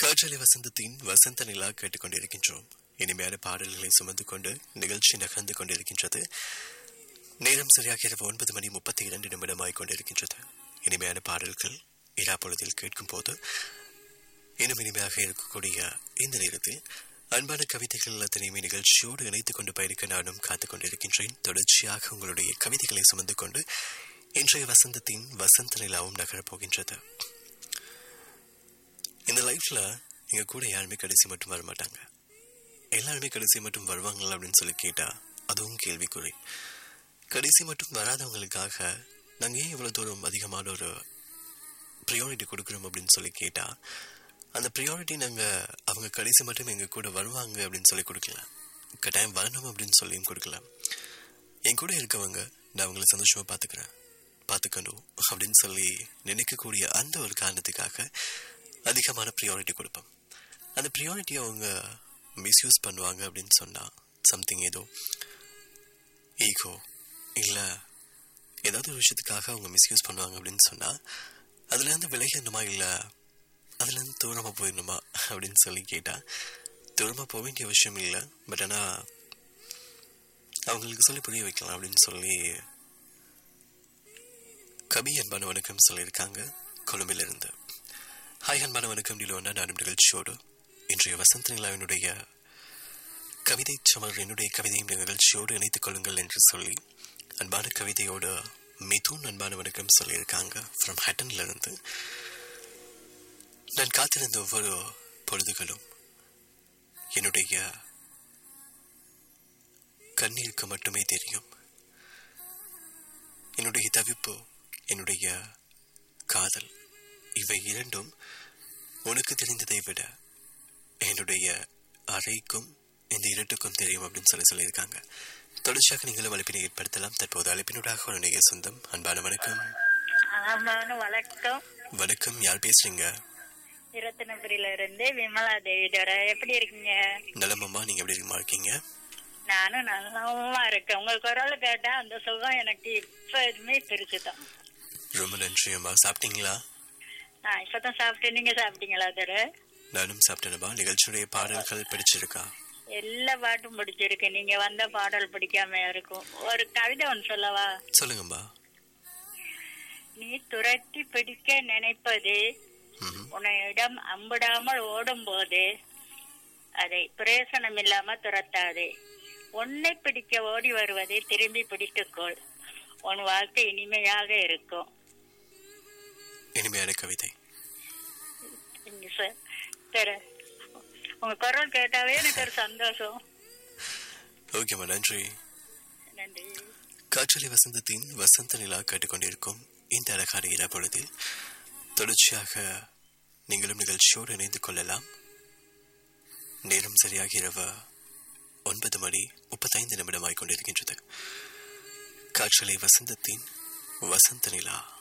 காற்றலை வசந்தத்தின் வசந்த நிலா கேட்டுக்கொண்டிருக்கின்றோம் இனிமையான பாடல்களை சுமந்து கொண்டு நிகழ்ச்சி நகர்ந்து கொண்டிருக்கின்றது நேரம் சரியாக இரவு ஒன்பது மணி முப்பத்தி இரண்டு நிமிடமாய் கொண்டிருக்கின்றது இனிமையான பாடல்கள் இரா பொழுதில் கேட்கும் போது இன்னும் இனிமையாக இருக்கக்கூடிய இந்த நேரத்தில் அன்பான கவிதைகள் அத்தனையுமே நிகழ்ச்சியோடு இணைத்துக் கொண்டு பயணிக்க நானும் காத்துக் கொண்டிருக்கின்றேன் தொடர்ச்சியாக உங்களுடைய கவிதைகளை சுமந்து கொண்டு இன்றைய வசந்தத்தின் வசந்த நிலாவும் நகரப் போகின்றது இந்த லைஃப்ல எங்க கூட யாருமே கடைசி மட்டும் வர மாட்டாங்க எல்லாருமே கடைசி மட்டும் வருவாங்களா அப்படின்னு சொல்லி கேட்டா அதுவும் கேள்விக்குறி கடைசி மட்டும் வராதவங்களுக்காக நாங்க ஏன் இவ்வளவு தூரம் அதிகமான ஒரு ப்ரியாரிட்டி கொடுக்குறோம் அப்படின்னு சொல்லி கேட்டா அந்த ப்ரியாரிட்டி நாங்க அவங்க கடைசி மட்டும் எங்க கூட வருவாங்க அப்படின்னு சொல்லி கொடுக்கல கட்டாயம் வரணும் அப்படின்னு சொல்லியும் கொடுக்கல என் கூட இருக்கவங்க நான் அவங்கள சந்தோஷமா பாத்துக்கிறேன் பார்த்துக்கணும் அப்படின்னு சொல்லி நினைக்கக்கூடிய அந்த ஒரு காரணத்துக்காக அதிகமான ப்ரியாரிட்டி கொடுப்போம் அந்த ப்ரியாரிட்டியை அவங்க மிஸ்யூஸ் பண்ணுவாங்க அப்படின்னு சொன்னால் சம்திங் ஏதோ ஈகோ இல்லை ஏதாவது ஒரு விஷயத்துக்காக அவங்க மிஸ்யூஸ் பண்ணுவாங்க அப்படின்னு சொன்னால் அதுலேருந்து விலகணுமா இல்லை அதுலேருந்து தூரமாக போயிடணுமா அப்படின்னு சொல்லி கேட்டால் தூரமாக போக வேண்டிய விஷயம் இல்லை பட் ஆனால் அவங்களுக்கு சொல்லி புரிய வைக்கலாம் அப்படின்னு சொல்லி கபி அன்பான வணக்கம் சொல்லியிருக்காங்க கொழும்பிலிருந்து ஹாய் அன்பான வணக்கம் நிலோன்னா நானும் நிகழ்ச்சியோடு இன்றைய வசந்த நிலாவினுடைய கவிதை சமர் என்னுடைய கவிதையும் நிகழ்ச்சியோடு இணைத்துக் கொள்ளுங்கள் என்று சொல்லி அன்பான கவிதையோடு மிதுன் அன்பான வணக்கம் சொல்லியிருக்காங்க ஃப்ரம் ஹட்டன்ல இருந்து நான் காத்திருந்த ஒவ்வொரு பொழுதுகளும் என்னுடைய கண்ணீருக்கு மட்டுமே தெரியும் என்னுடைய தவிப்பு என்னுடைய காதல் இவை இரண்டும் உனக்கு தெரிந்ததை விட என்னுடைய அறைக்கும் இந்த இரட்டுக்கும் தெரியும் அப்படின்னு சொல்லி சொல்லியிருக்காங்க தொடர்ச்சியாக நீங்களும் அழைப்பினை ஏற்படுத்தலாம் தற்போது அழைப்பினூடாக ஒரு நேய சொந்தம் அன்பான வணக்கம் ஆமான்னு வணக்கம் வணக்கம் யார் பேசுறீங்க இரத்தினபுரியில இருந்து விமலா தேவிதோட எப்படி இருக்கீங்க நலமம்மா நீங்க எப்படி இருக்குமா இருக்கீங்க நானும் நல்லாமா இருக்கேன் உங்க குரல் கேட்டா அந்த சுகம் எனக்கு இப்ப பிரிச்சுதான் ரொம்ப நன்றி அம்மா சாப்பிட்டீங்களா நான் இப்பதான் சாப்பிட்டேன் நீங்க சாப்பிட்டீங்களா தர நானும் சாப்பிட்டேனம்மா நிகழ்ச்சியுடைய பாடல்கள் பிடிச்சிருக்கா எல்லா பாட்டும் பிடிச்சிருக்கு நீங்க வந்த பாடல் பிடிக்காம இருக்கும் ஒரு கவிதை ஒன்று சொல்லவா சொல்லுங்கம்மா நீ துரத்தி பிடிக்க நினைப்பது ம்ஹும். உன்னிடம் அம்பிடாமல் ஓடும் போது அதை பிரயோசனம் இல்லாம துரத்தாதே உன்னை பிடிக்க ஓடி வருவதை திரும்பி பிடித்துக்கொள் உன் வாழ்க்கை இனிமையாக இருக்கும் இனிமையான கவிதை இங்க சார் சரி உங்க குரல் கேட்டாவே எனக்கு ஒரு சந்தோஷம் ஓகேம்மா நன்றி நன்றி காற்றலை வசந்தத்தின் வசந்த நிலா கேட்டுக்கொண்டிருக்கும் இந்த அழகான இட பொழுதில் தொடர்ச்சியாக நீங்களும் நிகழ்ச்சியோடு இணைந்து கொள்ளலாம் நேரம் சரியாக இரவு ஒன்பது மணி முப்பத்தைந்து நிமிடமாய் கொண்டிருக்கின்றது காற்றலை வசந்தத்தின் வசந்த நிலா